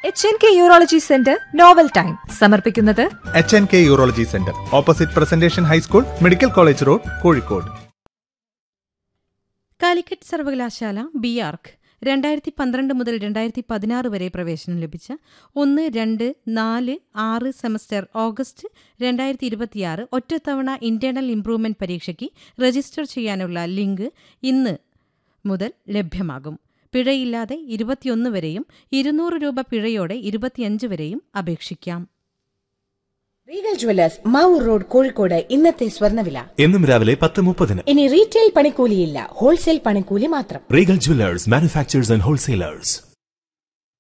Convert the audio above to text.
H N K urology centre novel time സമർപ്പിക്കുന്നത് H N K urology centre opposite presentation high school medical college road Kozhikode Calicut സർവകലാശാല B ആർക്ക് രണ്ടായിരത്തി പന്ത്രണ്ട് മുതൽ രണ്ടായിരത്തി പതിനാറ് വരെ പ്രവേശനം ലഭിച്ച ഒന്ന് രണ്ട് നാല് ആറ് സെമസ്റ്റർ ഓഗസ്റ്റ് രണ്ടായിരത്തി ഇരുപത്തിയാറ് ഒറ്റത്തവണ ഇന്റേണൽ ഇംപ്രൂവ്മെന്റ് പരീക്ഷയ്ക്ക് രജിസ്റ്റർ ചെയ്യാനുള്ള ലിങ്ക് ഇന്ന് മുതൽ ലഭ്യമാകും പിഴയില്ലാതെ ഇരുപത്തിയൊന്ന് വരെയും ഇരുന്നൂറ് രൂപ പിഴയോടെ ഇരുപത്തിയഞ്ച് വരെയും അപേക്ഷിക്കാം Regal Jewellers Mavoor road Kozhikode ഇന്നത്തെ സ്വർണ്ണവില എന്നും രാവിലെ പത്ത് മുപ്പതിന് ഇനി റീറ്റെയിൽ പണിക്കൂലിയില്ല ഹോൾസെയിൽ പണിക്കൂലി മാത്രം Regal Jewellers manufacturers and wholesalers